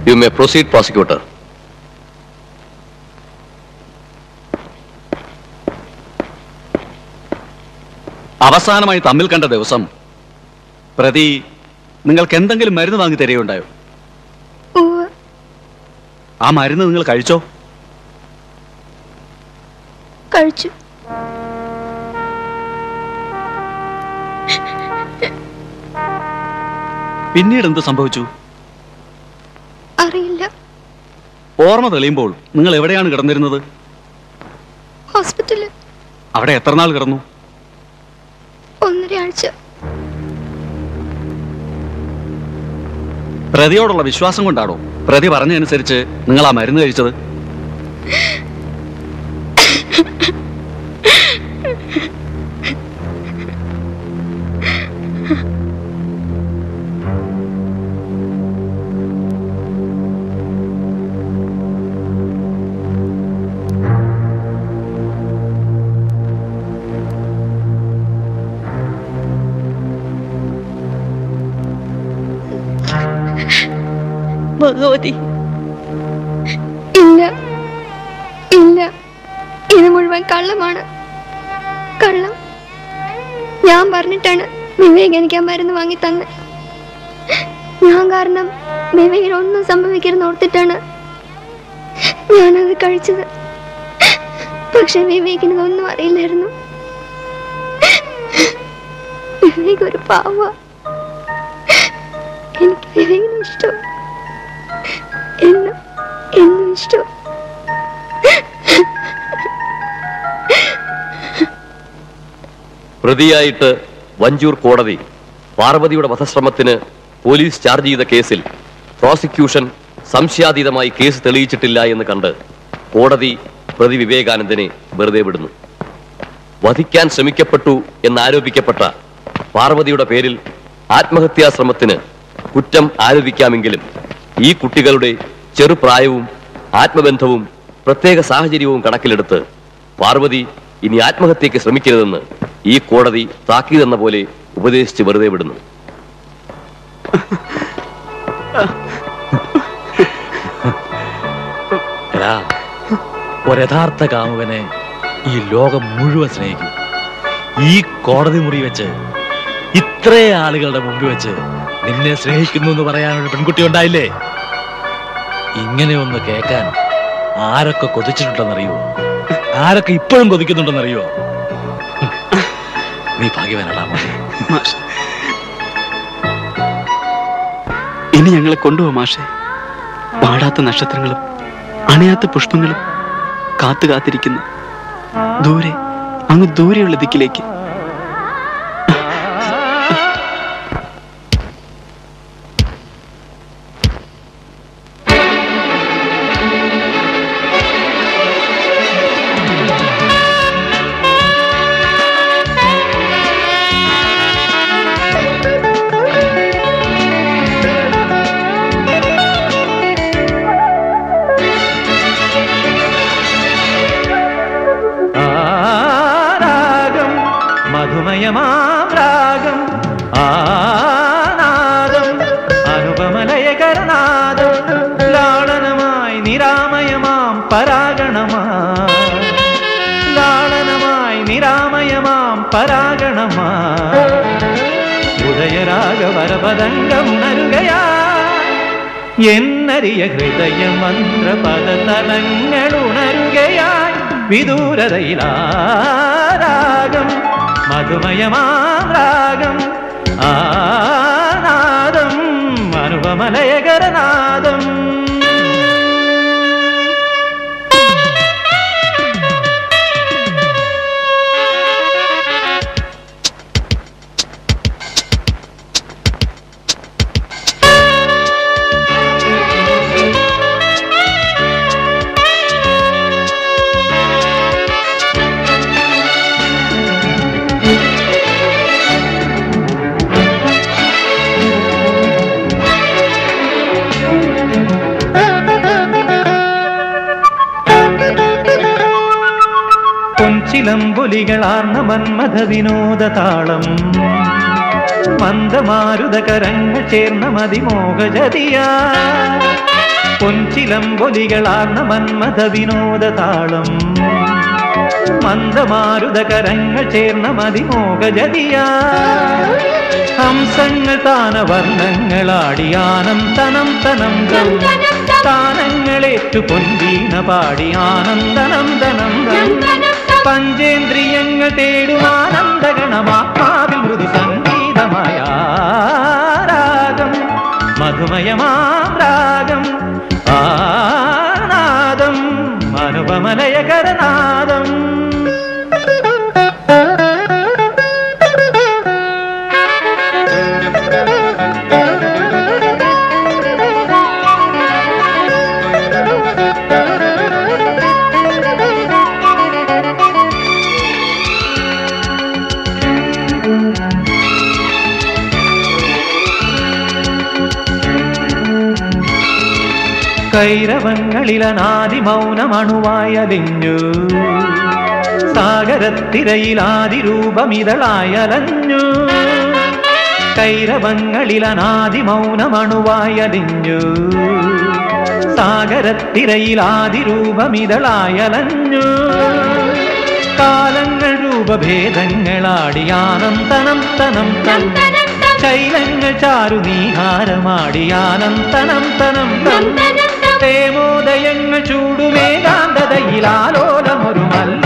You may proceed prosecutor അവസാനമായി തമ്മിൽ കണ്ട ദിവസം പ്രതി നിങ്ങൾക്ക് എന്തെങ്കിലും മരുന്ന് വാങ്ങി തരികയുണ്ടായോ ഉവ്വ് ആ മരുന്ന് നിങ്ങൾ കഴിച്ചോ കഴിച്ചു പിന്നീട് എന്ത് സംഭവിച്ചു അറിയില്ല ഓർമ്മ തെളിയുമ്പോൾ നിങ്ങൾ എവിടെയാണ് കിടന്നിരുന്നത് ഹോസ്പിറ്റലിൽ അവിടെ എത്ര നാൾ കിടന്നു ഒന്നര ആഴ്ച പ്രതിയോടുള്ള വിശ്വാസം കൊണ്ടാണോ പ്രതി പറഞ്ഞതനുസരിച്ച് നിങ്ങൾ ആ മരുന്ന് കഴിച്ചത് ഭഗവതി ഇല്ല ഇല്ല ഇത് മുഴുവൻ കള്ളമാണ് കള്ളം ഞാൻ പറഞ്ഞിട്ടാണ് വിവേക് എനിക്ക് ആ മരുന്ന് വാങ്ങി തന്നെ ഞാൻ കാരണം വിവേകിന് ഒന്നും സംഭവിക്കരുന്ന് ഓർത്തിട്ടാണ് ഞാനത് കഴിച്ചത് പക്ഷെ വിവേകിന് ഇതൊന്നും അറിയില്ലായിരുന്നു വിവേക് ഒരു പാവ എനിക്ക് വിവേകിന് ഇഷ്ടം എന്നും എന്നും ഇഷ്ടം പ്രതിയായിട്ട് വഞ്ചൂർ കോടതി പാർവതിയുടെ വധശ്രമത്തിന് പോലീസ് ചാർജ് ചെയ്ത കേസിൽ പ്രോസിക്യൂഷൻ സംശയാതീതമായി കേസ് തെളിയിച്ചിട്ടില്ല എന്ന് കണ്ട് കോടതി പ്രതി വിവേകാനന്ദനെ വെറുതെ വിടുന്നു വധിക്കാൻ ശ്രമിക്കപ്പെട്ടു എന്നാരോപിക്കപ്പെട്ട പാർവതിയുടെ പേരിൽ ആത്മഹത്യാ ശ്രമത്തിന് കുറ്റം ആരോപിക്കാമെങ്കിലും ഈ കുട്ടികളുടെ ചെറുപ്രായവും ആത്മബന്ധവും പ്രത്യേക സാഹചര്യവും കണക്കിലെടുത്ത് പാർവതി ഇനി ആത്മഹത്യക്ക് ശ്രമിക്കരുതെന്ന് ഈ കോടതി താക്കീതെന്ന പോലെ ഉപദേശിച്ച് വെറുതെ വിടുന്നു എടാ ഒരു യഥാർത്ഥ കാമുകനെ ഈ ലോകം മുഴുവൻ സ്നേഹിക്കും ഈ കോടതി മുറി വെച്ച് ഇത്രേ ആളുകളുടെ മുമ്പിൽ വെച്ച് നിന്നെ സ്നേഹിക്കുന്നു എന്ന് പറയാനൊരു പെൺകുട്ടി ഉണ്ടായില്ലേ ഇങ്ങനെ ഒന്ന് കേൾക്കാൻ ആരൊക്കെ കൊതിച്ചിട്ടുണ്ടെന്നറിയോ ആരൊക്കെ ഇപ്പോഴും കൊതിക്കുന്നുണ്ടെന്നറിയോ ഹും. നീ ഭാഗ്യവാനടാ മോനെ മാഷെ ഇനി ഞങ്ങളെ കൊണ്ടുപോ മാഷെ പാടാത്ത നക്ഷത്രങ്ങളും അണയാത്ത പുഷ്പങ്ങളും കാത്തു കാത്തിരിക്കുന്നു ദൂരെ അങ്ങ് ദൂരെയുള്ള ദിക്കിലേക്ക് രാഗം മധുമയമാം രാഗം ആനാദം അനുപമലയകരനാദം ലാളനമായി നിരാമയമാം പരാഗണമായി ലാളനമായി നിരാമയമാം പരാഗണമായി ഉദയരാഗവരപദംഗമുണരുകയാ എന്നറിയ ഹൃദയ മന്ത്രപദതലങ്ങൾ ഉണരുകയായി വിദൂരതയിലാരാഗം മധുമയമാം രാഗം ആനാദം അനുപമലയകരനാദം പൊൻചിലമ്പൊലികളാർന്ന മന്മഥ വിനോദ താളം മന്ദമാരുത കരങ്ങൾ ചേർന്ന മതിമോഹജതിയാ പൊൻചിലമ്പൊലികളാർന്ന മന്മഥ വിനോദ താളം മന്ദമാരുതകരങ്ങൾ ചേർന്ന മതിമോഹജതിയാ ഹംസങ്ങൾ താനവർണ്ണങ്ങളാടി ആനന്ദനം തനം ദം താനങ്ങളേറ്റു പൊൻവീണ പാടി ആനന്ദനം ദനം ദം പഞ്ചേന്ദ്രിയങ്ങൾ തേടും ആനന്ദഗണമാത്മാവിൽ മൃദു സംഗീതമായ രാഗം മധുമയമാം രാഗം ആനാദം അനുപമലയകരനാദം കൈരവങ്ങളിലനാദി മൗനമണുവായലിഞ്ഞു സാഗരത്തിരയിലാദി രൂപമിതളായലഞ്ഞു കൈരവങ്ങളിലനാദി മൗനമണുവായലിഞ്ഞു സാഗരത്തിരയിലാദി രൂപമിതളായലഞ്ഞു കാലങ്ങൾ രൂപഭേദങ്ങളാടി ആനന്ദനം തനം തനം ശൈലങ്ങൾ ചാരു നീഹാരമാടി ആനന്ദനം തനം തനം പ്രേമോദയങ്ങൾ ചൂടുമേകാന്തതയിലാലോലമൊരു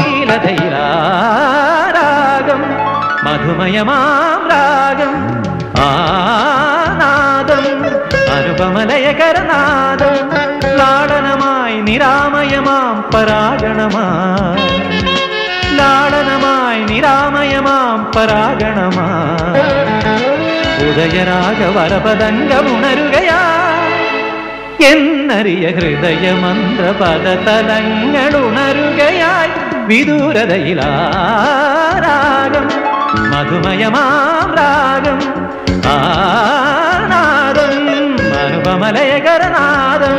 മല്ലീലതയിലാരാഗം മധുമയമാം രാഗം ആനാദം അനുപമലയകരനാദം ലാളനമായി നിരാമയമാം പരാഗണമായി ലാളനമായി നിരാമയമാം പരാഗണമായി ഉദയരാഗവരപദംഗമുണരുകയാ എന്നറിയ ഹൃദയമന്ത്രപദതലങ്ങൾ ഉണരുകയായി വിദൂരതയിലാരാഗം മധുമയമാം രാഗം ആനാദം അനുപമലയകരനാദം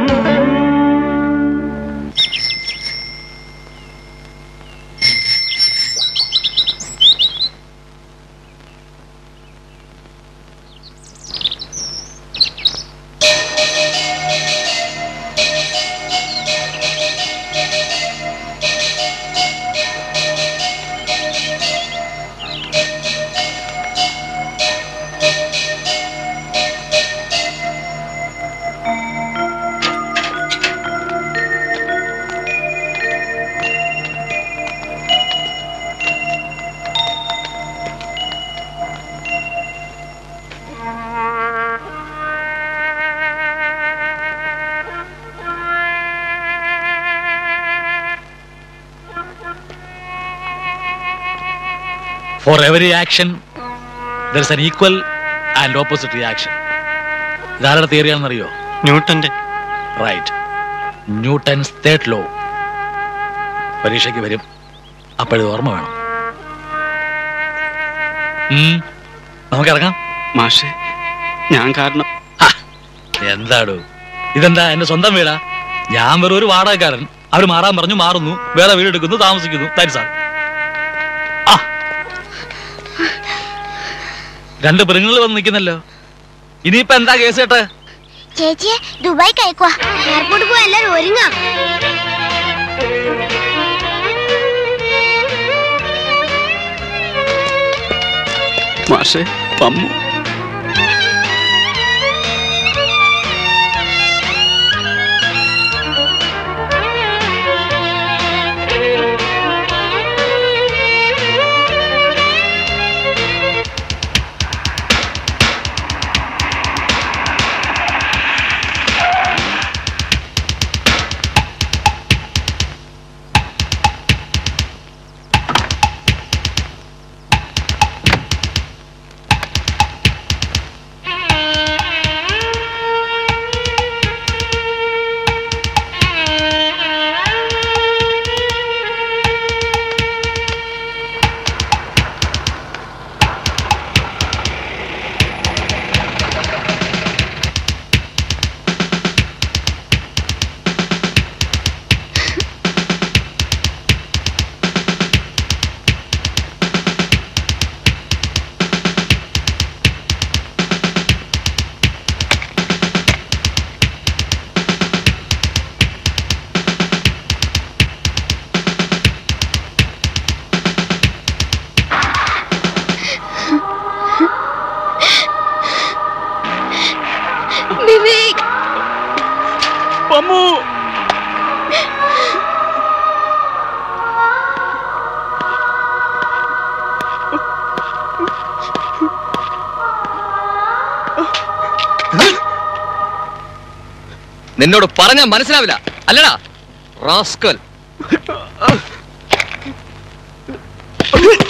for every action there is an equal and opposite reaction ഇതാരുടെ തിയറിയാണെന്നറിയോ ന്യൂട്ടന്റെ റൈറ്റ് ന്യൂട്ടൻസ് തേർഡ് ലോ പരീക്ഷയ്ക്ക് വരും അപ്പോഴത് ഓർമ്മ വേണം ഉം, നമുക്കിറങ്ങാം മാഷെ ഞാൻ കാരണം എന്താടോ ഇതെന്താ എന്റെ സ്വന്തം വീടാ ഞാൻ വെറും ഒരു വാടകക്കാരൻ അവർ മാറാൻ പറഞ്ഞു മാറുന്നു വേറെ വീട് എടുക്കുന്നു താമസിക്കുന്നു തരിസാ ആ രണ്ട് പെറുങ്ങളിൽ വന്ന് നിൽക്കുന്നല്ലോ ഇനിയിപ്പോ എന്താ കേസ് കേട്ടെ ചേച്ചിയെ ദുബായിക്ക് അയക്കുവാ എയർപോർട്ടിൽ പോയി എല്ലാരും ഒരുങ്ങാം മാഷെ പമ്മു നിന്നോട് പറഞ്ഞാൽ മനസ്സിലാവില്ല അല്ലടാ റാസ്കൽ